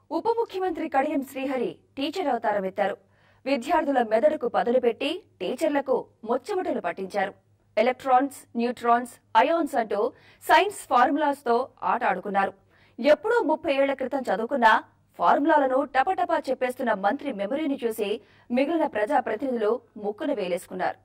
ఉప ముఖ్యమంత్రి కడియం శ్రీహరి టీచర్ అవతారం ఎత్తారు విద్యార్థుల మెదడుకు పదులు పెట్టి టీచర్లకు ముచ్చమటలు పట్టించారు ఎలక్ట్రాన్స్ న్యూట్రాన్స్ అయాన్స్ అంటూ సైన్స్ ఫార్ములాస్తో ఆట ఆడుకున్నారు ఎప్పుడో ముప్పై ఏళ్ల క్రితం చదువుకున్న ఫార్ములాలను టపటపా చెప్పేస్తున్న మంత్రి మెమరీని చూసి మిగిలిన ప్రజాప్రతినిధులు ముక్కున వేలేసుకున్నారు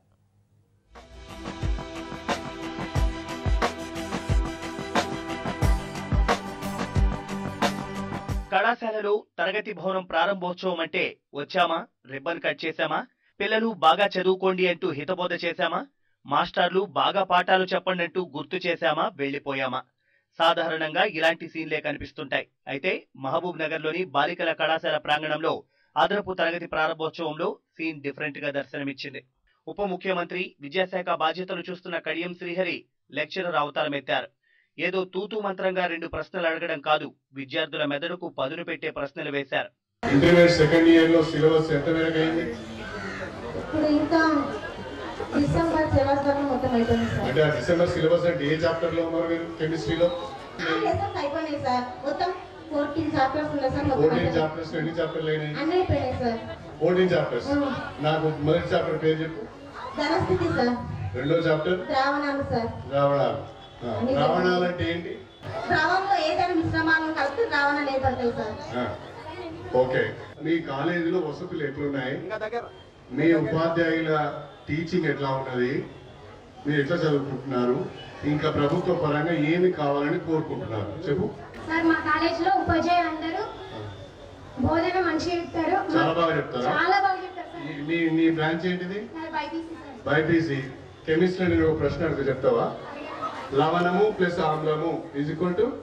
కళాశాలలో తరగతి భవనం ప్రారంభోత్సవం అంటే వచ్చామా రిబ్బన్ కట్ చేశామా పిల్లలు బాగా చదువుకోండి అంటూ హితబోధ చేశామా మాస్టర్లు బాగా పాఠాలు చెప్పండి అంటూ గుర్తు చేశామా వెళ్లిపోయామా సాధారణంగా ఇలాంటి సీన్లే కనిపిస్తుంటాయి అయితే మహబూబ్ నగర్ లోని బాలికల కళాశాల ప్రాంగణంలో అదనపు తరగతి ప్రారంభోత్సవంలో సీన్ డిఫరెంట్ గా దర్శనమిచ్చింది ఉప ముఖ్యమంత్రి విద్యాశాఖ బాధ్యతలు చూస్తున్న కడియం శ్రీహరి లెక్చరర్ అవతారమెత్తారు ఏదో తూతూ మంత్రంగా రెండు ప్రశ్నలు అడగడం కాదు విద్యార్థుల మెదడుకు పదును పెట్టే ప్రశ్నలు వేశారు ఇంటర్మీడియట్ సెకండ్ ఇయర్ లో సిలబస్ ఎంత మేరకు అయింది ఇప్పుడు ఇంకా డిసెంబర్ సిలబస్ వరకు మొత్తం అయిపోయింది సార్ అంటే ఆ డిసెంబర్ సిలబస్ అంటే ఏ చాప్టర్ లో ఉన్నారు మీరు కెమిస్ట్రీలో లెసన్స్ అయిపోయినాయి సార్ మొత్తం ఫోర్టీన్ చాప్టర్స్ ఉన్నాయి సార్ మొత్తం ఫోర్టీన్ అయిపోయినాయి. చాప్టర్స్ ఎన్ని చాప్టర్లు అయినాయి అన్నీ అయిపోయినాయి సార్ ఫోర్టీన్ చాప్టర్స్ Mm. నాకు మొదటి చాప్టర్ పేరు చెప్పు ధనస్థితి సార్ రెండో చాప్టర్ ద్రావణాలు సార్ రావణాలు ఆ, రావణాలు అంటే ఏంటి ద్రావంలో ఏదైనా మిశ్రమాలను కలిపి ద్రావణాలు ఏర్పడతాయి సార్ ఆ, ఓకే మీ కాలేజీలో వసతులు ఎట్లున్నాయి మీ ఉపాధ్యాయుల టీచింగ్ ఎట్లా ఉన్నది మీరు ఎట్లా చదువుకుంటున్నారు ఇంకా ప్రభుత్వ పరంగా ఏమి కావాలని కోరుకుంటున్నారు చెప్పు సార్ మా కాలేజీలో ఉపాధ్యాయులు అందరూ బోధన మంచిగా చెప్తారు చాలా బాగా చెప్తారా చాలా బాగా చెప్తారు సార్ ఈ- నీ నీ బ్రాంచ్ ఏంటిది నాది బైపీసీ సార్ బైపీసీ కెమిస్ట్రీ నేను ఒక ప్రశ్న అడిగితే చెప్తావా లవణము ప్లస్ ఆమ్లము ఈజ్ ఈక్వల్ టు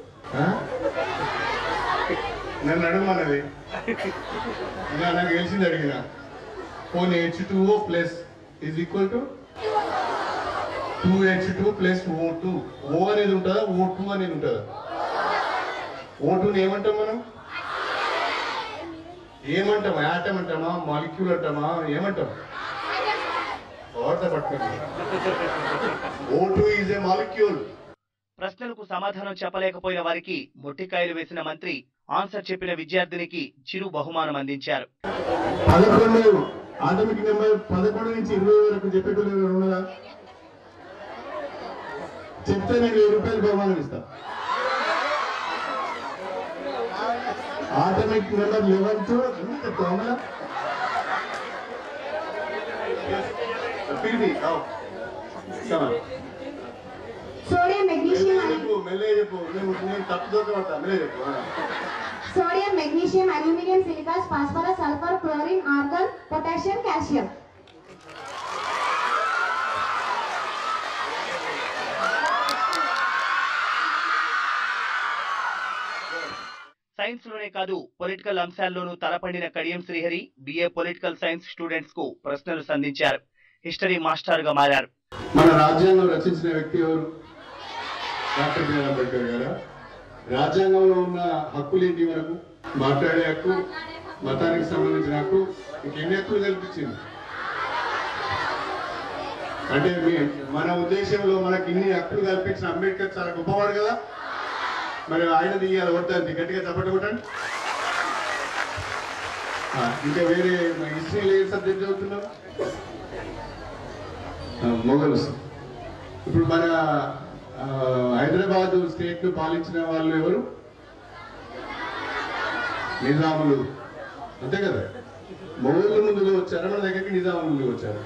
నన్ను అడగమన్నది ఇంకా నాకు తెలిసింది అడిగిన పోనీ H two O plus is equal to two H two plus O two O అనేది ఉంటుందా ఓ టూ అనేది ఉంటుందా ఓ టూని ఏమంటాం మనం ఏమంటాం యాటమ్ అంటామా మాలిక్యూల్ అంటామా ఏమంటాం వార్త పట్టుకుంటాం O two is a molecule ప్రశ్నలకు సమాధానం చెప్పలేకపోయిన వారికి మొట్టికాయలు వేసిన మంత్రి ఆన్సర్ చెప్పిన విద్యార్థినికి చిరు బహుమానం అందించారు పదకొండు ఆటమిక్ నెంబర్ పదకొండు నుంచి ఇరవై వరకు చెప్పేటోళ్ళు ఎవరు ఉన్నారా చెప్తే నేను వెయ్యి రూపాయలు బహుమానం ఇస్తా ఆటమిక్ నెంబర్ లెవెన్ టు కోమల సోడియం మెగ్నీషియం చెప్పు మెల్లగా చెప్పు నేను నేను తప్పు దొరకబడతా మెల్లగా చెప్పు ఆ. Sodium magnesium aluminium silicon phosphorus sulphur chlorine argon potassium calcium science లోనే కాదు పొలిటికల్ అంశాల్లోనూ తలపండిన Kadiyam Srihari BA political science students కు ప్రశ్నలు సంధించారు హిస్టరీ మాస్టర్ గా మారారు మన రాజ్యాంగం రచించిన వ్యక్తి ఎవరు డాక్టర్ బిఆర్ అంబేద్కర్ గారా రాజ్యాంగంలో ఉన్న హక్కులు ఏంటి మనకు మాట్లాడే హక్కు మతానికి సంబంధించిన హక్కు ఇంకెన్ని హక్కులు కల్పించింది అంటే మీ- మన ఉద్దేశంలో మనకి ఇన్ని హక్కులు కల్పించిన అంబేద్కర్ చాలా గొప్పవాడు కదా మరి ఆయన తీయాలి కొట్టండి గట్టిగా చప్పట్లు కొట్టండి ఆ, ఇంకా వేరే హిస్టరీలో ఏ సబ్జెక్ట్ చదువుతున్నావు మొఘల్స్ ఇప్పుడు మన ఆ, హైదరాబాద్ స్టేట్ ను పాలించిన వాళ్ళు ఎవరు నిజాములు అంతే కదా మొఘళ్ళు ముందుగా వచ్చారు మన దగ్గరికి నిజాములు ముందుకు వచ్చారు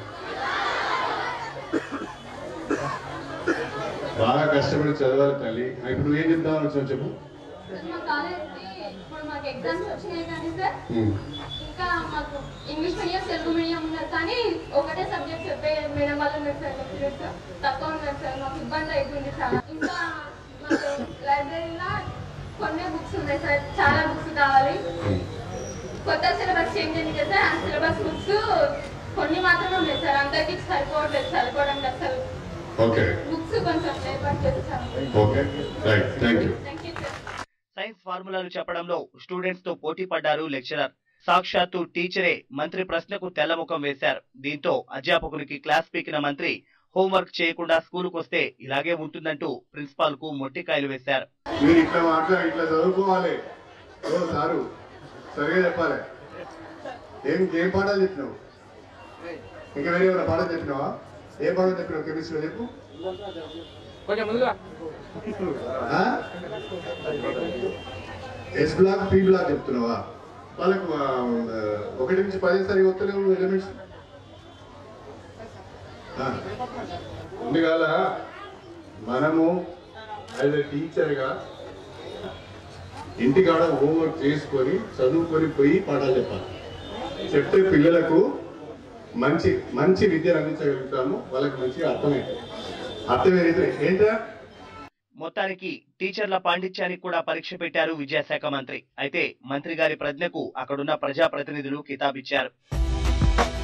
బాగా కష్టపడి చదవాలి తల్లి ఆ, ఇప్పుడు నువ్వు ఏం చెప్తామని వచ్చావు చెప్పు మా కాలేజ్కి ఇప్పుడు మాకు ఎగ్జామ్స్ వచ్చినాయి కానీ సార్ ఉమ్. ఇంకా మాకు ఇంగ్లీష్ మీడియం తెలుగు మీడియం ఉన్నారు కానీ ఒకటే సబ్జెక్ట్ చెప్పే మేడం వాళ్ళు ఉన్నారు సార్ లెక్చరర్స్ తక్కువ ఉన్నారు సార్ మాకు ఇబ్బంది అవుతుంది చాలా ఇంకా మాకు లైబ్రరీలో కొన్ని బుక్స్ ఉన్నాయి సార్ చాలా బుక్స్ కావాలి కొత్త సిలబస్ చేంజ్ అయింది కదా ఆ సిలబస్ బుక్స్ కొన్ని మాత్రమే ఉన్నాయి సార్ అందరికీ సరిపోవట్లేదు చదువుకోవడానికి అసలు ఓకే బుక్స్ కొంచెం ఏర్పాటు చేస్తాను okay right thank you thank you sir science ఫార్ములాలు చెప్పడంలో స్టూడెంట్స్ తో పోటీ పడ్డారు లెక్చరర్ సాక్షాత్తు టీచరే మంత్రి ప్రశ్నకు తెల్లముఖం వేశారు దీంతో అధ్యాపకునికి క్లాస్ పీకిన మంత్రి హోంవర్క్ చేయకుండా స్కూలుకు వస్తే ఇలాగే ఉంటుందంటూ ప్రిన్సిపాల్ కు మొట్టికాయలు వేశారు మీరు ఇట్లా మాట్లాడి ఇట్లా చదువుకోవాలి ఓ సారు సరిగా చెప్పాలి ఏం ఏం పాఠాలు చెప్పినావు ఇంకా వేరే ఏమైనా పాఠం చెప్పినావా ఏ పాఠం చెప్పినావు కెమిస్ట్రీ చెప్పు ఆ? ఎస్ బ్లాక్ పి బ్లాక్ చెప్తున్నావా వాళ్ళకు ఆ, ఒకటి నుంచి పది సరిగా వస్తలేవు ఎలిమెంట్స్ ముందుగాల మనము యాజ్ ఎ టీచర్గా ఇంటికాడ హోంవర్క్ చేసుకొని చదువుకొని పోయి పాఠాలు చెప్పాలి చెప్తే పిల్లలకు మంచి మంచి విద్యను అందించగలుగుతాము వాళ్ళకి మంచిగా అర్థమైంది అర్థమైతే ఏంటా మొత్తానికి టీచర్ల పాండిత్యానికి కూడా పరీక్ష పెట్టారు విద్యాశాఖ మంత్రి అయితే మంత్రి గారి ప్రజ్ఞకు అక్కడున్న ప్రజాప్రతినిధులు కితాబిచ్చారు